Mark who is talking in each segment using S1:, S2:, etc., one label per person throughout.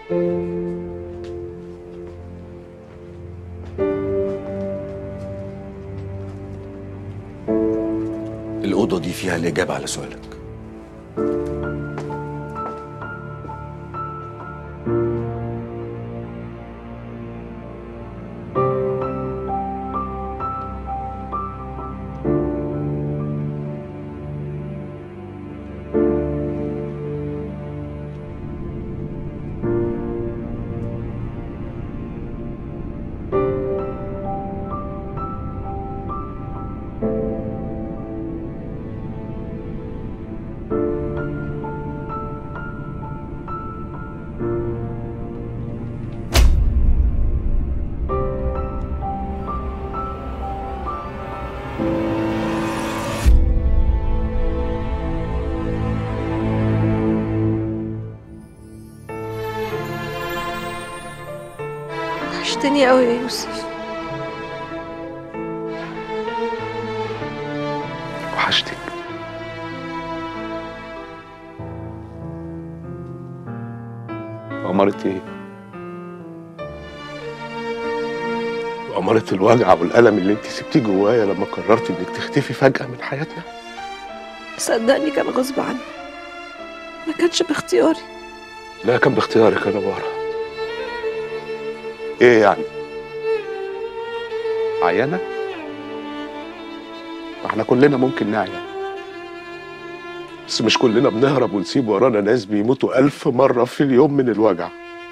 S1: الأوضة دي فيها الإجابة على سؤالك
S2: وحشتني قوي يا يوسف
S3: وحشتك وأمارة إيه؟ وأمارة الوجع والألم اللي أنت سبتيه جوايا لما قررت إنك تختفي فجأة من حياتنا
S2: صدقني كان غصب عني ما كانش باختياري
S3: لا كان باختيارك يا نوارة إيه يعني؟ عيانة؟ ما احنا كلنا ممكن نعيا بس مش كلنا بنهرب ونسيب ورانا ناس بيموتوا ألف مرة في اليوم من الوجع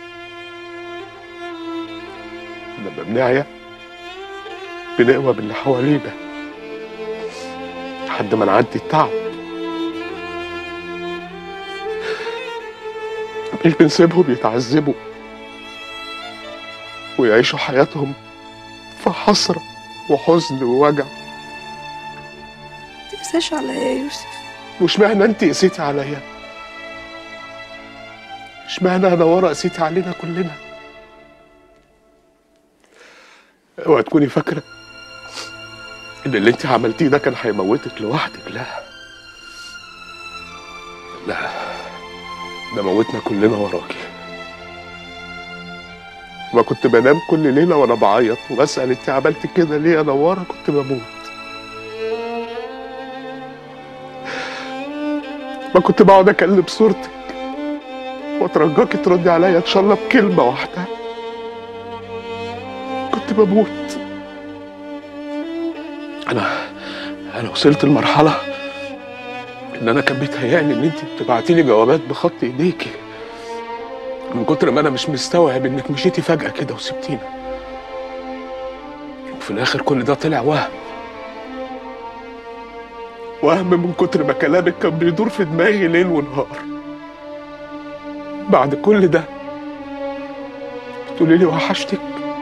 S3: لما بنعيا بنقوى باللي حوالينا لحد ما نعدي التعب مش بنسيبهم يتعذبوا ويعيشوا حياتهم في حسرة وحزن ووجع
S2: متقساش عليا يا يوسف
S3: وش معنى انت قسيتي عليا مش معنى انا ورا قسيتي علينا كلنا اوعى تكوني فاكره ان اللي انت عملتيه ده كان هيموتك لوحدك لا لا ده موتنا كلنا وراكي ما كنت بنام كل ليله وانا بعيط وبسال انت عملتي كده ليه يا نواره كنت بموت ما كنت بقعد اكلم صورتك واترجاكي تردي عليا ان شاء الله بكلمه واحده كنت بموت انا انا وصلت لمرحله ان انا كان بيتهيألي ان انت بتبعتي لي جوابات بخط ايديكي من كتر ما انا مش مستوعب انك مشيتي فجأة كده وسبتينا وفي الاخر كل ده طلع وهم وهم من كتر ما كلامك كان بيدور في دماغي ليل ونهار بعد كل ده بتقولي لي وحشتك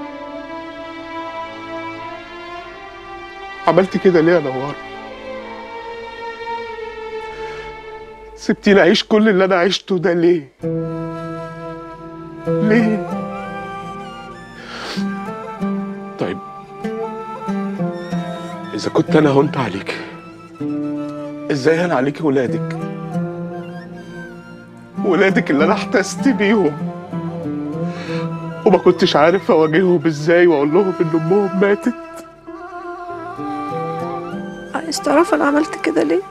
S3: عملت كده ليه يا نوار سبتيني اعيش كل اللي انا عشته ده ليه ليه طيب اذا كنت انا هنت عليك ازاي انا عليكي ولادك ولادك اللي انا احتست بيهم وما كنتش عارف اواجههم ازاي واقول لهم ان امهم ماتت
S2: عايز تعرف انا عملت كده ليه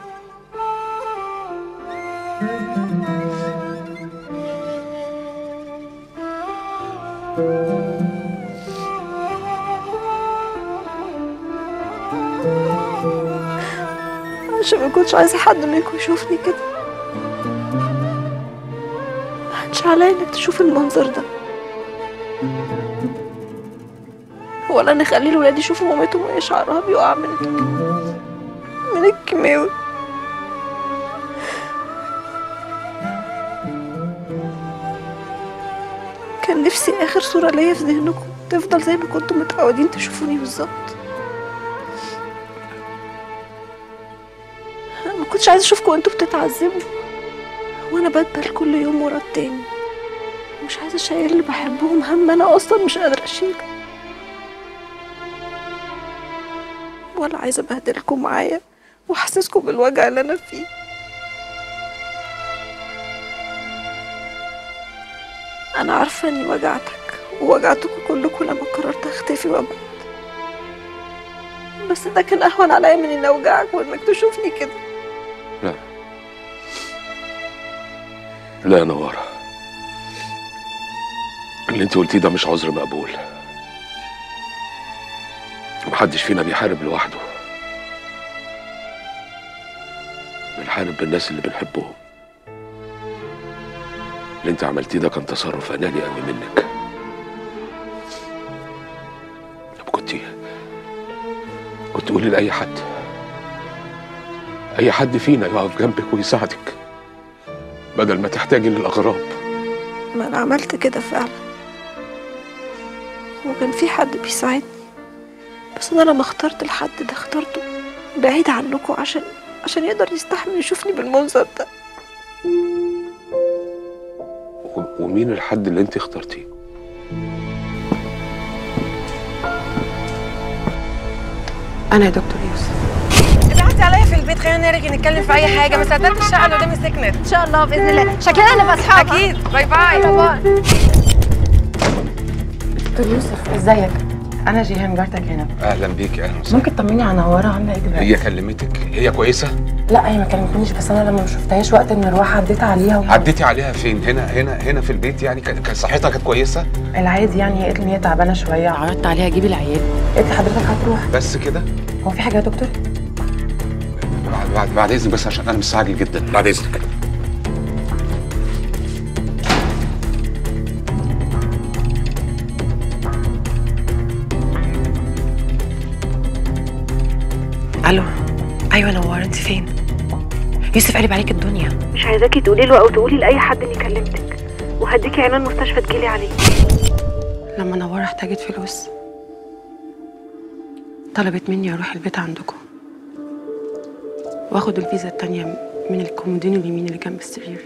S2: عشان ما كنتش عايزة حد منكم يشوفني كده مش عليا انك تشوف المنظر ده ولا نخلي الولاد يشوفوا مامتهم وهي شعرها بيقع من من الكيماوي كان نفسي اخر صورة ليا في ذهنكم تفضل زي ما كنتم متعودين تشوفوني بالظبط أنا ما كنتش عايزة اشوفكم وانتوا بتتعذبوا وانا بتبل كل يوم ورا التاني مش عايزة اشيل اللي بحبهم هم انا اصلا مش قادرة اشيله ولا عايزة ابهدلكم معايا واحسسكم بالوجع اللي انا فيه انا عارفه اني وجعتك ووجعتكم كلكم لما قررت اختفي وابعد بس ده كان اهون عليا من اني اوجعك وانك تشوفني كده
S3: لا لا يا نوارة اللي انت قلتيه ده مش عذر مقبول محدش فينا بيحارب لوحده بنحارب بالناس اللي بنحبهم اللي انت عملتيه ده كان تصرف اناني قوي منك طب كنت كنت قولي لاي حد اي حد فينا يقف جنبك ويساعدك بدل ما تحتاجي للاغراب
S2: ما انا عملت كده فعلا وكان في حد بيساعدني بس انا لما اخترت الحد ده اخترته بعيد عنكم عشان عشان يقدر يستحمل يشوفني بالمنظر ده
S3: و- ومين الحد اللي انت اخترتيه
S4: انا يا دكتور يوسف
S5: ابعتي عليا في البيت خلينا نرجع نتكلم في اي حاجه ما صدقت الشقه اللي قدامي سكنت
S2: ان شاء الله باذن الله شكلنا هنبقى اصحاب
S5: اكيد باي باي
S4: دكتور يوسف ازيك انا جيهان جارتك هنا
S1: اهلا بيك اهلا وسهلا
S4: ممكن تطمني على نواره عامله ايه دلوقتي
S1: هي كلمتك هي كويسه
S4: لا هي ما كلمتنيش بس انا لما ما شفتهاش وقت المروح عديت عليها و...
S1: عديتي عليها فين هنا هنا هنا في البيت يعني كان كان صحتها كانت كويسه
S4: العادي يعني هي قالت لي ان هي تعبانه شويه عرضت عليها اجيب العيال قالت لي حضرتك هتروح
S1: بس كده
S4: هو في حاجه يا دكتور
S1: بعد بعد, بعد اذنك بس عشان انا مستعجل جدا بعد اذنك
S4: الو ايوه نوار انت فين يوسف قلب عليك الدنيا
S2: مش عايزاكي تقولي له او تقولي لاي حد اني كلمتك وهديكي عنوان مستشفى تجيلي عليه
S4: لما نوار احتاجت فلوس طلبت مني اروح البيت عندكم واخد الفيزا التانية من الكومودين اليمين اللي جنب السرير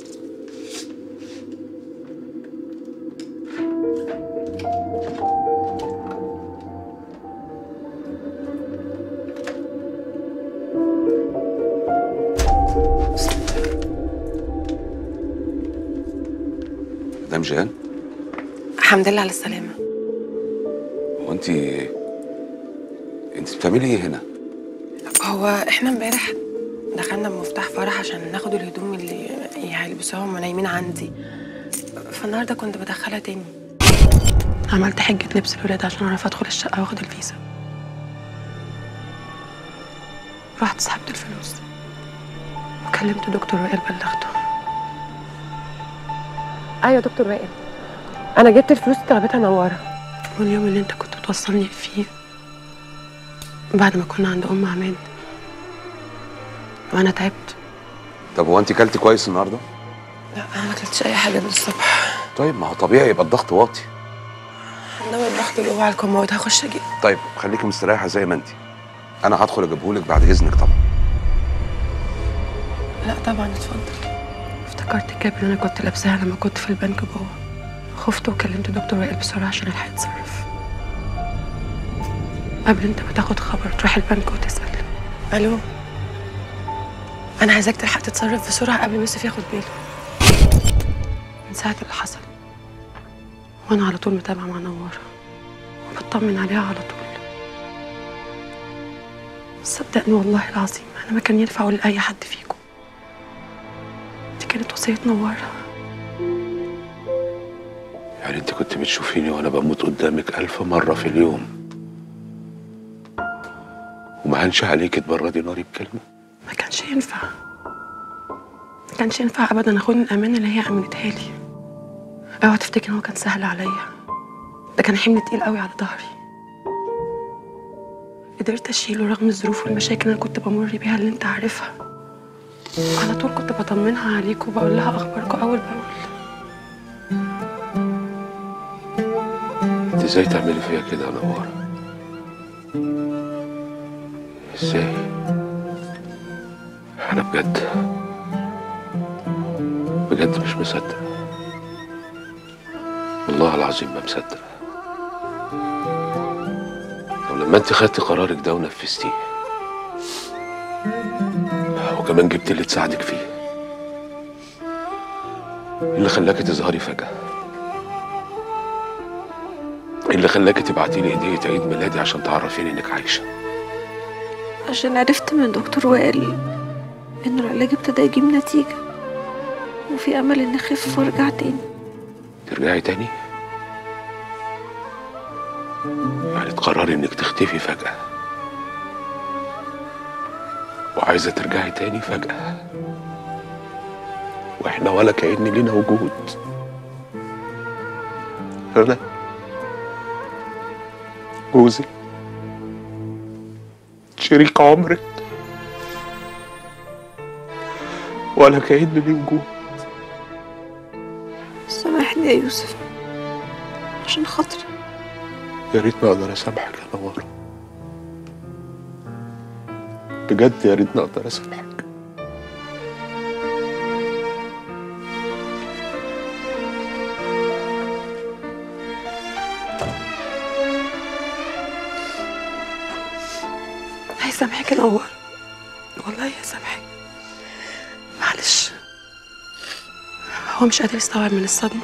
S1: مدام جيهان
S4: الحمد لله على السلامة
S1: هو انت انت بتعملي ايه هنا
S4: هو احنا امبارح دخلنا بمفتاح فرح عشان ناخد الهدوم اللي هيلبسوها هما نايمين عندي فالنهارده كنت بدخلها تاني عملت حجة لبس الولاد عشان اعرف ادخل الشقة واخد الفيزا رحت سحبت الفلوس وكلمت دكتور وائل بلغته ايوه دكتور وائل انا جبت الفلوس اللي طلبتها نواره واليوم اللي انت كنت بتوصلني فيه بعد ما كنا عند ام عماد وانا تعبت
S1: طب هو انت كلتي كويس النهارده
S4: لا انا ما اكلتش اي حاجه من الصبح
S1: طيب ما هو طبيعي يبقى الضغط واطي
S4: ناوي الضغط اللي هو على الكومود هخش اجيب
S1: طيب خليكي مستريحه زي ما انت انا هدخل اجيبهولك بعد اذنك طبعا
S4: لا طبعا اتفضل افتكرت الكاب اللي انا كنت لابساها لما كنت في البنك جوه خفت وكلمت دكتور وائل بسرعه عشان الحق يتصرف قبل انت ما تاخد خبر تروح البنك وتسال الو انا عايزاك تلحق تتصرف بسرعه قبل ما يوسف ياخد باله من ساعه اللي حصل وانا على طول متابعه مع نواره وبطمن عليها على طول صدقني والله العظيم انا ما كان ينفع اقول لاي حد فيكم دي كانت وصيه نواره
S3: يعني انت كنت بتشوفيني وانا بموت قدامك الف مره في اليوم وما هنش عليك تبردي ناري بكلمه
S4: ما كانش ينفع ما كانش ينفع ابدا اخون الامانه اللي هي امنتها لي اوعى تفتكر ان هو كان سهل عليا ده كان حمل تقيل قوي على ظهري قدرت اشيله رغم الظروف والمشاكل اللي انا كنت بمر بيها اللي انت عارفها على طول كنت بطمنها عليك وبقول لها اخباركم اول باول
S3: انت ازاي تعملي فيا كده يا نوارة ازاي انا بجد بجد مش مصدق والله العظيم ما مصدق طب لما انت خدتي قرارك ده ونفذتيه وكمان جبت اللي تساعدك فيه إيه اللي خلاكي تظهري فجأة اللي خلاكي تبعتي لي هديه عيد ميلادي عشان تعرفيني انك عايشه
S2: عشان عرفت من دكتور وائل إن العلاج ابتدى يجيب نتيجة وفي أمل إني أخف وأرجع تاني
S3: ترجعي تاني يعني تقرري انك تختفي فجأة وعايزة ترجعي تاني فجأة واحنا ولا كأن لينا وجود أنا جوزي شريك عمرك ولا كأن لي وجود
S2: سامحني يا يوسف عشان خاطري
S3: يا ريتني اقدر اسامحك يا نوار بجد يا ريتني اقدر اسامحك
S4: هيسامحك نور والله هيسامحك معلش هو مش قادر يستوعب من الصدمة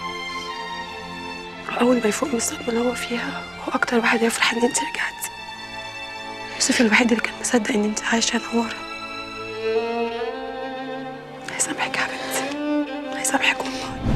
S4: وأول ما يفوق من الصدمة اللي هو فيها هو أكتر واحد هيفرح إن أنت رجعتي يوسف الوحيد اللي كان مصدق إن أنت عايشة نورة هيسامحك يا حبيبتي هيسامحك والله